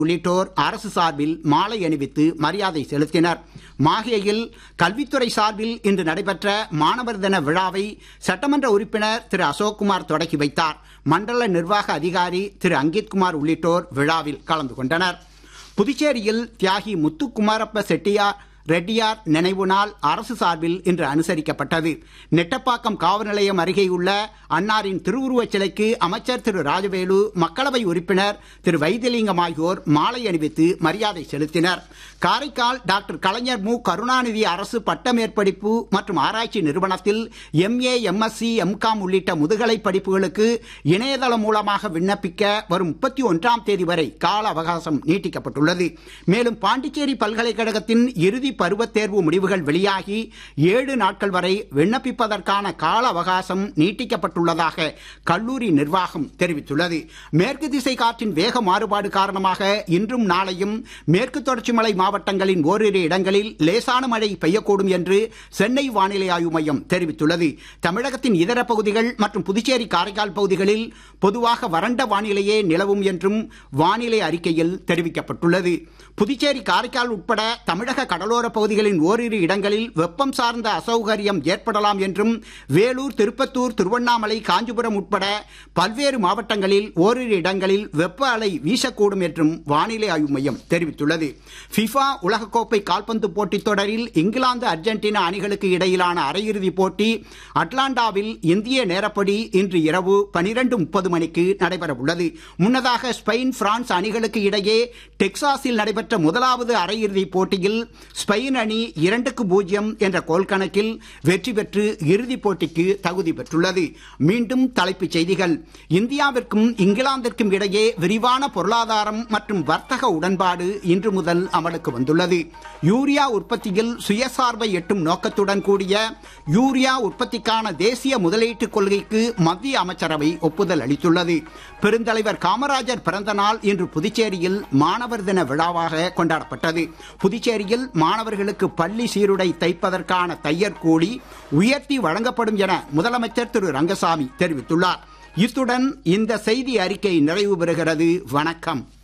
உள்ளிட்டோர் அரசு சார்பில் மாலை அணிவித்து மரியாதை செலுத்தினர் மாஹேயில் கல்வித்துறை சார்பில் இன்று நடைபெற்ற மாணவர் தின விழாவை சட்டமன்ற உறுப்பினர் திரு அசோக்குமார் தொடக்கி வைத்தார் மண்டல நிர்வாக அதிகாரி திரு அங்கித் குமார் உள்ளிட்டோர் விழாவில் கலந்து கொண்டனர் புதுச்சேரியில் தியாகி முத்துக்குமாரப்ப செட்டியார் ரெட்டியார் நினைவு நாள் அரசு சார்பில் இன்று அனுசரிக்கப்பட்டது நெட்டப்பாக்கம் காவல் நிலையம் அருகேயுள்ள அன்னாரின் திருவுருவச் சிலைக்கு அமைச்சர் திரு ராஜவேலு மக்களவை உறுப்பினர் திரு வைத்திலிங்கம் ஆகியோர் மாலை அணிவித்து மரியாதை செலுத்தினர் காரைக்கால் டாக்டர் கலைஞர் மு கருணாநிதி அரசு பட்டமேற்படிப்பு மற்றும் ஆராய்ச்சி நிறுவனத்தில் எம்ஏ எம்எஸ்சி எம்காம் உள்ளிட்ட முதுகலை படிப்புகளுக்கு இணையதளம் மூலமாக விண்ணப்பிக்க வரும் முப்பத்தி ஒன்றாம் தேதி வரை கால அவகாசம் நீட்டிக்கப்பட்டுள்ளது மேலும் பாண்டிச்சேரி பல்கலைக்கழகத்தின் இறுதி பருவத் தேர்வு முடிவுகள் வெளியாகி ஏழு நாட்கள் வரை விண்ணப்பிப்பதற்கான கால அவகாசம் நீட்டிக்கப்பட்டுள்ளதாக கல்லூரி நிர்வாகம் தெரிவித்துள்ளது மேற்கு திசை காற்றின் வேக மாறுபாடு காரணமாக இன்றும் நாளையும் மேற்கு தொடர்ச்சி மலை மாவட்டங்களின் ஓரிரு இடங்களில் லேசான மழை பெய்யக்கூடும் என்று சென்னை வானிலை ஆய்வு மையம் தெரிவித்துள்ளது தமிழகத்தின் இதர பகுதிகள் மற்றும் புதுச்சேரி காரைக்கால் பகுதிகளில் பொதுவாக வறண்ட வானிலையே நிலவும் என்றும் வானிலை அறிக்கையில் தெரிவிக்கப்பட்டுள்ளது புதுச்சேரி காரைக்கால் உட்பட தமிழக கடலோர பகுதிகளின் ஓரிரு இடங்களில் வெப்பம் சார்ந்த அசௌகரியம் ஏற்படலாம் என்றும் வேலூர் திருப்பத்தூர் திருவண்ணாமலை காஞ்சிபுரம் உட்பட பல்வேறு மாவட்டங்களில் ஓரிரு இடங்களில் வெப்ப அலை வீசக்கூடும் என்றும் வானிலை ஆய்வு மையம் தெரிவித்துள்ளது ஃபிஃபா உலகக்கோப்பை கால்பந்து போட்டித் தொடரில் இங்கிலாந்து அர்ஜென்டினா அணிகளுக்கு இடையிலான அரையிறுதிப் போட்டி அட்லாண்டாவில் இந்திய நேரப்படி இன்று இரவு பனிரெண்டு முப்பது மணிக்கு நடைபெற உள்ளது முன்னதாக ஸ்பெயின் பிரான்ஸ் அணிகளுக்கு இடையே டெக்சாஸில் நடைபெற்ற முதலாவது அரையிறுதிப் போட்டியில் ஸ்பெயின் அணி இரண்டுக்கு பூஜ்ஜியம் என்ற கோல் கணக்கில் வெற்றி பெற்று இறுதிப் போட்டிக்கு தகுதி பெற்றுள்ளது மீண்டும் தலைப்புச் செய்திகள் இந்தியாவிற்கும் இங்கிலாந்திற்கும் இடையே விரிவான பொருளாதாரம் மற்றும் வர்த்தக உடன்பாடு இன்று முதல் அமலுக்கு வந்துள்ளது யூரியா உற்பத்தியில் சுயசார்பை எட்டும் நோக்கத்துடன் கூடிய யூரியா உற்பத்திக்கான தேசிய முதலீட்டு கொள்கைக்கு மத்திய அமைச்சரவை ஒப்புதல் அளித்துள்ளது பெருந்தலைவர் காமராஜர் பிறந்த நாள் இன்று புதுச்சேரியில் மாணவர் தின விழாவாக கொண்டாடப்பட்டது புதுச்சேரியில் மாணவர்களுக்கு பள்ளி சீருடை தைப்பதற்கான தையர் கூலி உயர்த்தி வழங்கப்படும் என முதலமைச்சர் திரு ரங்கசாமி தெரிவித்துள்ளார் இத்துடன் இந்த செய்தி அறிக்கை நிறைவு பெறுகிறது வணக்கம்